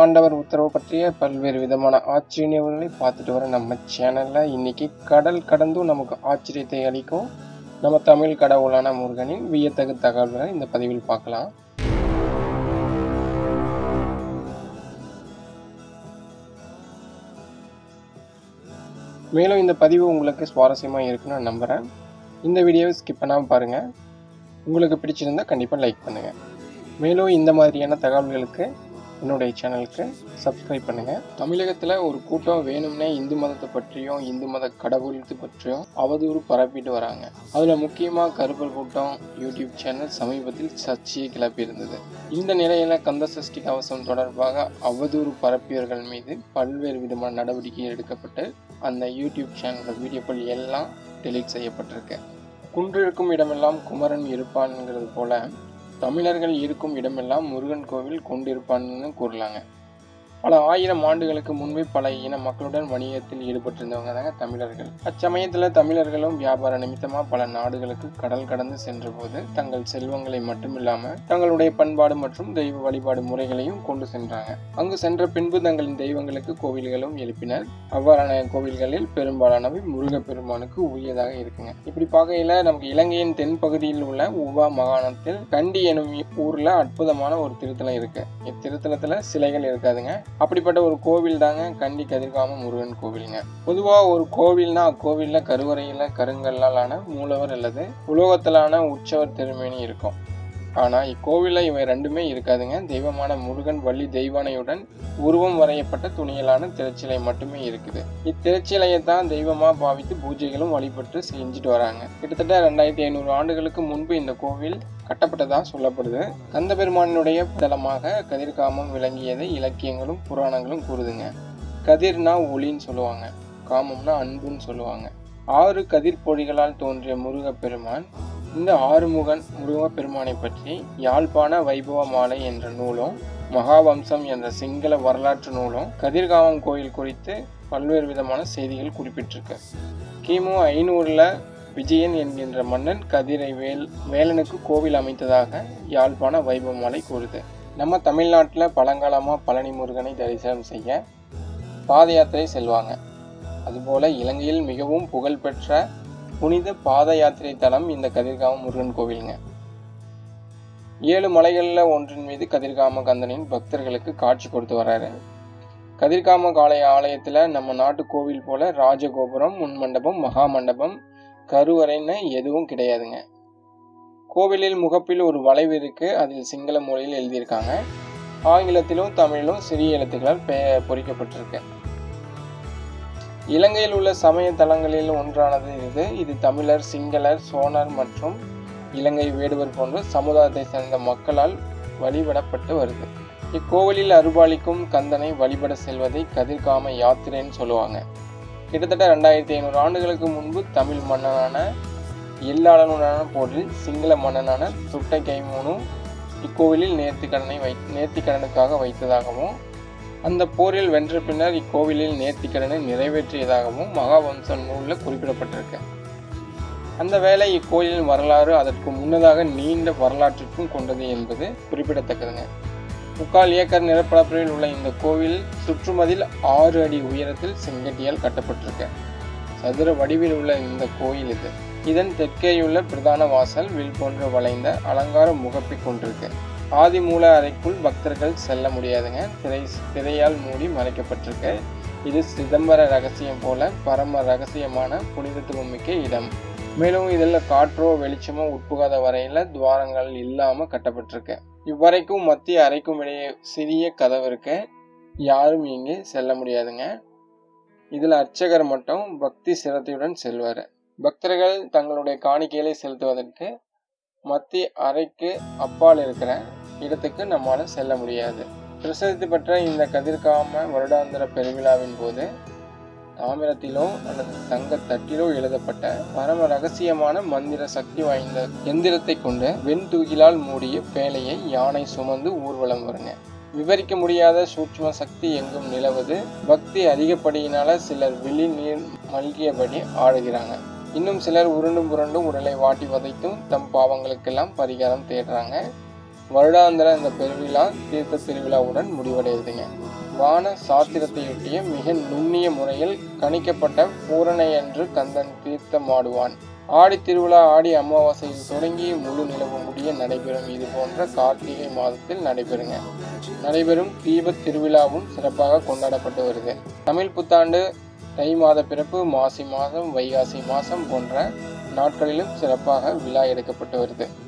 ஆண்டவர் உத்தரவு பற்றிய பல்வேறு விதமான ஆச்சரியங்களை பார்த்துட்டு வர நம்ம சேனலில் இன்னைக்கு கடல் கடந்தும் நமக்கு ஆச்சரியத்தை அளிக்கும் நம்ம தமிழ் கடவுளான முருகனின் வியத்தகு தகவல்களை இந்த பதிவில் பார்க்கலாம் மேலும் இந்த பதிவு உங்களுக்கு சுவாரஸ்யமாக இருக்குன்னு நான் நம்புகிறேன் இந்த வீடியோவை ஸ்கிப் பண்ணாமல் பாருங்கள் உங்களுக்கு பிடிச்சிருந்தா கண்டிப்பாக லைக் பண்ணுங்கள் மேலும் இந்த மாதிரியான தகவல்களுக்கு என்னுடைய சேனலுக்கு சப்ஸ்கிரைப் பண்ணுங்கள் தமிழகத்தில் ஒரு கூட்டம் வேணும்னே இந்து மதத்தை பற்றியும் இந்து மத கடவுளத்தை பற்றியும் அவதூறு பரப்பிட்டு வராங்க அதில் முக்கியமாக கருப்பர் கூட்டம் யூடியூப் சேனல் சமீபத்தில் சர்ச்சையை கிளப்பி இருந்தது இந்த நிலையில் கந்த சஷ்டி கவசம் தொடர்பாக அவதூறு பரப்பியவர்கள் மீது பல்வேறு விதமான நடவடிக்கை எடுக்கப்பட்டு அந்த யூடியூப் சேனலோட வீடியோக்கள் எல்லாம் டெலீட் செய்யப்பட்டிருக்கு குன்று இருக்கும் இடமெல்லாம் குமரன் இருப்பான்ங்கிறது போல தமிழர்கள் இருக்கும் இடமெல்லாம் முருகன் கோவில் கொண்டிருப்பான்னு கூறலாங்க பல ஆயிரம் ஆண்டுகளுக்கு முன்பே பல இன மக்களுடன் வணிகத்தில் ஈடுபட்டிருந்தவங்க தாங்க தமிழர்கள் அச்சமயத்தில் தமிழர்களும் வியாபார நிமித்தமாக பல நாடுகளுக்கு கடல் கடந்து சென்றபோது தங்கள் செல்வங்களை மட்டுமில்லாமல் தங்களுடைய பண்பாடு மற்றும் தெய்வ வழிபாடு முறைகளையும் கொண்டு சென்றாங்க அங்கு சென்ற பின்பு தங்களின் தெய்வங்களுக்கு கோவில்களும் எழுப்பினர் அவ்வாறான கோவில்களில் பெரும்பாலானவை முருகப்பெருமானுக்கு உரியதாக இருக்குங்க இப்படி பார்க்கையில நமக்கு இலங்கையின் தென் பகுதியில் உள்ள உவா மாகாணத்தில் கண்டி எனும் ஊர்ல அற்புதமான ஒரு திருத்தலம் இருக்கு இத்திருத்தலத்துல சிலைகள் இருக்காதுங்க அப்படிப்பட்ட ஒரு கோவில் தாங்க கண்டி கதிர்காம முருகன் கோவிலுங்க பொதுவா ஒரு கோவில்னா அக்கோவில்ல கருவறையில கருங்கல்லாலான மூலவர் அல்லது உலோகத்திலான உற்சவர் திருமேனி இருக்கும் ஆனா இக்கோவிலில் இவை ரெண்டுமே இருக்காதுங்க தெய்வமான முருகன் வள்ளி தெய்வானையுடன் உருவம் வரையப்பட்ட துணியலான திருச்சிலை மட்டுமே இருக்குது இத்திருச்சிலையை தான் தெய்வமா பாவித்து பூஜைகளும் வழிபட்டு செஞ்சுட்டு வராங்க கிட்டத்தட்ட ரெண்டாயிரத்தி ஐநூறு ஆண்டுகளுக்கு முன்பு இந்த கோவில் கட்டப்பட்டதா சொல்லப்படுது கந்த பெருமானுடைய தலமாக கதிர்காமம் விளங்கியதை இலக்கியங்களும் புராணங்களும் கூறுதுங்க கதிர்னா ஒளின்னு சொல்லுவாங்க காமம்னா அன்புன்னு சொல்லுவாங்க ஆறு கதிர் பொழிகளால் தோன்றிய முருகப்பெருமான் இந்த ஆறுமுகன் முருகப்பெருமானை பற்றி யாழ்ப்பாண வைபவ மாலை என்ற நூலும் மகாவம்சம் என்ற சிங்கள வரலாற்று நூலும் கதிர்காமம் கோயில் குறித்து பல்வேறு விதமான செய்திகள் குறிப்பிட்டிருக்கு கிமு ஐநூறுல விஜயன் என்கின்ற மன்னன் கதிரை வேல் வேலனுக்கு கோவில் அமைத்ததாக யாழ்ப்பாண வைபவமாலை கூறுது நம்ம தமிழ்நாட்டில் பழங்காலமாக பழனி முருகனை தரிசனம் செய்ய பாத யாத்திரை செல்வாங்க அதுபோல இலங்கையில் மிகவும் புகழ்பெற்ற புனித பாத யாத்திரை தலம் இந்த கதிர்காம முருகன் கோவிலுங்க ஏழு மலைகளில் ஒன்றின் மீது கதிர்காம கந்தனின் பக்தர்களுக்கு காட்சி கொடுத்து வர்றாரு கதிர்காம காலை ஆலயத்தில் நம்ம நாட்டு கோவில் போல ராஜகோபுரம் முன்மண்டபம் மகா மண்டபம் கருவறைன்னு எதுவும் கிடையாதுங்க கோவிலில் முகப்பில் ஒரு வளைவு இருக்கு அதில் சிங்கள மொழியில் எழுதியிருக்காங்க ஆங்கிலத்திலும் தமிழிலும் சிறிய எழுத்துக்களால் பெ பொறிக்கப்பட்டிருக்கு இலங்கையில் உள்ள சமய தலங்களில் ஒன்றானது இது இது தமிழர் சிங்களர் சோனர் மற்றும் இலங்கை வேடுவர் போன்ற சமுதாயத்தை சேர்ந்த மக்களால் வழிபடப்பட்டு வருது இக்கோவிலில் அருபாலிக்கும் கந்தனை வழிபட செல்வதை கதிர்காம யாத்திரைன்னு சொல்லுவாங்க கிட்டத்தட்ட ரெண்டாயிரத்தி ஐநூறு ஆண்டுகளுக்கு முன்பு தமிழ் மன்னனான எல்லாளனுடனான போரில் சிங்கள மன்னனான துட்டை கைமூனும் இக்கோவிலில் நேர்த்திக்கடனை வை நேர்த்திக்கடனுக்காக வைத்ததாகவும் அந்த போரில் வென்ற பின்னர் இக்கோவிலில் நேர்த்திக்கடனை நிறைவேற்றியதாகவும் மகாவம்ச நூலில் குறிப்பிடப்பட்டிருக்கு அந்த வேளை இக்கோயிலின் வரலாறு அதற்கு முன்னதாக நீண்ட வரலாற்றிற்கும் கொண்டது என்பது குறிப்பிடத்தக்கதுங்க முக்கால் ஏக்கர் நிலப்பரப்பில் உள்ள இந்த கோவில் சுற்றுமதில் ஆறு அடி உயரத்தில் செங்கட்டியால் கட்டப்பட்டிருக்கு சதுர வடிவில் உள்ள இந்த கோயில் இது இதன் தெற்கேயுள்ள பிரதான வாசல் வில் போன்ற வளைந்த அலங்கார முகப்பை கொண்டிருக்கு ஆதி மூல அறைக்குள் பக்தர்கள் செல்ல முடியாதுங்க திரை திரையால் மூடி மறைக்கப்பட்டிருக்கு இது சிதம்பர ரகசியம் போல பரம ரகசியமான புனிதத்துவம் மிக்க இடம் மேலும் இதில் காற்றோ வெளிச்சமோ உட்புகாத வரையில துவாரங்கள் இல்லாம கட்டப்பட்டிருக்கு இவ்வறைக்கும் மத்திய அறைக்கும் இடையே சிறிய கதவு இருக்கு யாரும் இங்கே செல்ல முடியாதுங்க இதில் அர்ச்சகர் மட்டும் பக்தி சிரத்தையுடன் செல்வார் பக்தர்கள் தங்களுடைய காணிக்கைகளை செலுத்துவதற்கு மத்திய அறைக்கு அப்பால் இருக்கிற இடத்துக்கு நம்மால செல்ல முடியாது பிரசித்தி பெற்ற இந்த கதிர்காம வருடாந்திர பெருவிழாவின் போது தாமிரத்திலோ அல்லது தங்க தட்டிலோ எழுதப்பட்ட பரம ரகசியமான மந்திர சக்தி வாய்ந்த எந்திரத்தை கொண்டு வெண் தூகிலால் மூடிய பேழையை யானை சுமந்து ஊர்வலம் வருங்க விவரிக்க முடியாத சூட்சும சக்தி எங்கும் நிலவுது பக்தி அதிகப்படியினால சிலர் வெளி நீர் மல்கியபடி ஆடுகிறாங்க இன்னும் சிலர் உருண்டும் புரண்டும் உடலை வாட்டி வதைத்தும் தம் பாவங்களுக்கெல்லாம் பரிகாரம் தேடுறாங்க வருடாந்திர இந்த பெருவிழா தீர்த்த திருவிழாவுடன் முடிவடையுதுங்க வான சாத்திரத்தையொட்டிய மிக நுண்ணிய முறையில் கணிக்கப்பட்ட பூரணையன்று கந்தன் தீர்த்தமாடுவான் ஆடி திருவிழா ஆடி அமாவாசையில் தொடங்கி முழு நிலவு முடிய நடைபெறும் இது போன்ற கார்த்திகை மாதத்தில் நடைபெறுங்க நடைபெறும் தீப திருவிழாவும் சிறப்பாக கொண்டாடப்பட்டு வருது தமிழ் புத்தாண்டு தை மாத பிறப்பு மாசி மாதம் வைகாசி மாதம் போன்ற நாட்களிலும் சிறப்பாக விழா எடுக்கப்பட்டு வருது